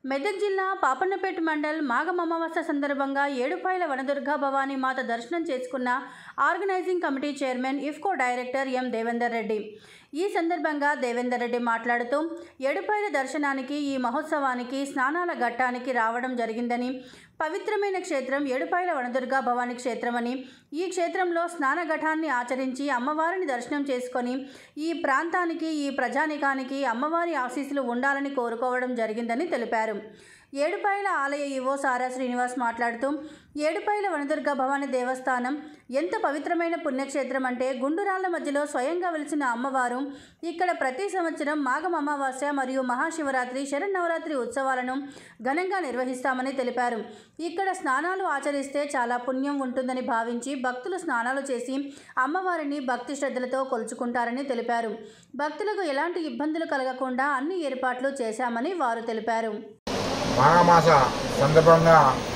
మెదక్ జిల్లా పాపన్నపేట మండల్ మాఘం అమావాస్య సందర్భంగా ఏడుపాయల వనదుర్గా భవానీ మాత దర్శనం చేసుకున్న organising committee chairman IFFCO director M Devender Reddy ఈ సందర్భంగా దేవేందర్ రెడ్డి మాట్లాడుతూ ఏడుపాయల దర్శనానికి ఈ మహోత్సవానికి స్నానాల ఘట్టానికి రావడం జరిగిందని పవిత్రమైన క్షేత్రం ఏడుపాయల వనదుర్గా భవానీ క్షేత్రమని ఈ క్షేత్రంలో స్నాన ఘటాన్ని ఆచరించి అమ్మవారిని దర్శనం చేసుకొని ఈ ప్రాంతానికి ఈ ప్రజానికానికి అమ్మవారి ఆశీస్సులు ఉండాలని కోరుకోవడం జరిగిందని తెలిపారు ఏడుపాయల ఆలయ ఈవో సారా శ్రీనివాస్ మాట్లాడుతూ ఏడుపాయల వనదుర్గ భవాని దేవస్థానం ఎంత పవిత్రమైన పుణ్యక్షేత్రం అంటే గుండురాళ్ల మధ్యలో స్వయంగా వెలిసిన అమ్మవారు ఇక్కడ ప్రతి సంవత్సరం మాఘం అమావాస్య మరియు మహాశివరాత్రి శరన్నవరాత్రి ఉత్సవాలను ఘనంగా నిర్వహిస్తామని తెలిపారు ఇక్కడ స్నానాలు ఆచరిస్తే చాలా పుణ్యం ఉంటుందని భావించి భక్తులు స్నానాలు చేసి అమ్మవారిని భక్తి శ్రద్ధలతో కొలుచుకుంటారని తెలిపారు భక్తులకు ఎలాంటి ఇబ్బందులు కలగకుండా అన్ని ఏర్పాట్లు చేశామని వారు తెలిపారు మాఘమాస సందర్భంగా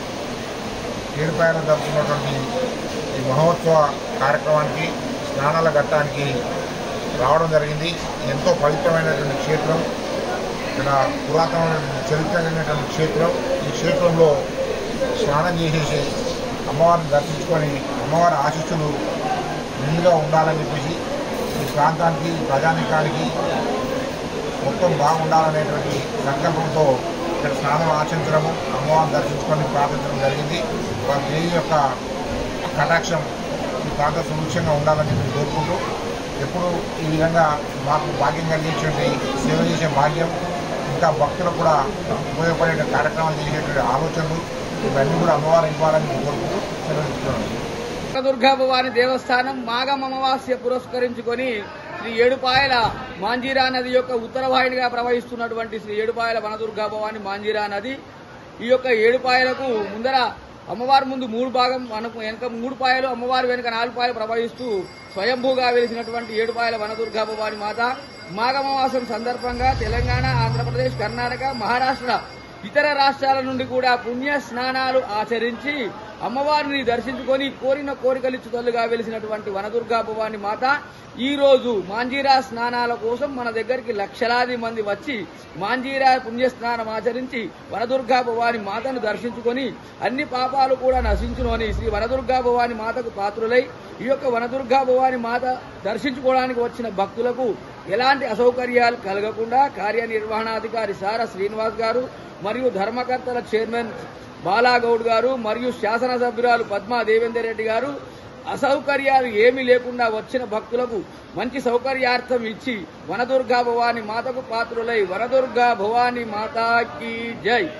ఏడుపాయలు జరుపుకున్నటువంటి ఈ మహోత్సవ కార్యక్రమానికి స్నానాల ఘట్టానికి రావడం జరిగింది ఎంతో పవిత్రమైనటువంటి క్షేత్రం ఇక్కడ పురాతనమైనటువంటి చరిత్ర కలిగినటువంటి క్షేత్రం ఈ క్షేత్రంలో స్నానం చేసేసి అమ్మవారిని దర్శించుకొని అమ్మవారి ఆశీస్సులు నిండుగా ఉండాలని చెప్పేసి ఈ ప్రాంతానికి ఈ ప్రజానికానికి మొత్తం బాగుండాలనేటువంటి సంకల్పంతో ఇక్కడ స్నానం ఆచరించడము అమ్మవారిని దర్శించుకొని ప్రార్థించడం జరిగింది వారి దేవి యొక్క కటాక్షం ఈ ప్రాంత సుభిక్షంగా ఉండాలని చెప్పి కోరుకుంటూ ఎప్పుడు ఈ విధంగా మాకు భాగ్యం కలిగించేటువంటి సేవ చేసే భాగ్యం ఇంకా భక్తులకు కూడా ఉపయోగపడే కార్యక్రమాలు చేసేటువంటి ఆలోచనలు ఇవన్నీ కూడా అమ్మవారు ఇవ్వాలని కోరుకుంటూ సెలవు ఇస్తున్నాను దుర్గా భవాని దేవస్థానం మాఘం అమావాస్య పురస్కరించుకొని శ్రీ ఏడుపాయల మాంజీరా నది యొక్క ఉత్తర వాహినిగా ప్రవహిస్తున్నటువంటి శ్రీ ఏడుపాయల వనదుర్గా భవాని మాంజీరా నది ఈ యొక్క ఏడుపాయలకు ముందర అమ్మవారి ముందు మూడు భాగం మనకు వెనక మూడు పాయలు అమ్మవారి వెనుక నాలుగు పాయలు ప్రవహిస్తూ స్వయంభూగా వెలిసినటువంటి ఏడుపాయల వనదుర్గా భవాని మాత మాఘమావాసం సందర్భంగా తెలంగాణ ఆంధ్రప్రదేశ్ కర్ణాటక మహారాష్ట్ర ఇతర రాష్ట్రాల నుండి కూడా పుణ్య స్నానాలు ఆచరించి అమ్మవారిని దర్శించుకొని కోరిన కోరికలిచ్చు తల్లుగా వెలిసినటువంటి వనదుర్గా భవాని మాత ఈ రోజు మాంజీరా స్నానాల కోసం మన దగ్గరికి లక్షలాది మంది వచ్చి మాంజీరా పుణ్య స్నానం ఆచరించి వనదుర్గా భవాని మాతను దర్శించుకొని అన్ని పాపాలు కూడా నశించును అని శ్రీ వనదుర్గా భవాని మాతకు పాత్రులై ఈ యొక్క వనదుర్గా భవాని మాత దర్శించుకోవడానికి వచ్చిన భక్తులకు ఎలాంటి అసౌకర్యాలు కలగకుండా కార్యనిర్వహణాధికారి సారా శ్రీనివాస్ గారు మరియు ధర్మకర్తల చైర్మన్ బాలాగౌడ్ గారు మరియు శాసనసభ్యురాలు పద్మా దేవేందర్ రెడ్డి గారు అసౌకర్యాలు ఏమీ లేకుండా వచ్చిన భక్తులకు మంచి సౌకర్యార్థం ఇచ్చి వనదుర్గా భవాని మాతకు పాత్రులై వనదుర్గా భవాని మాతాకి జై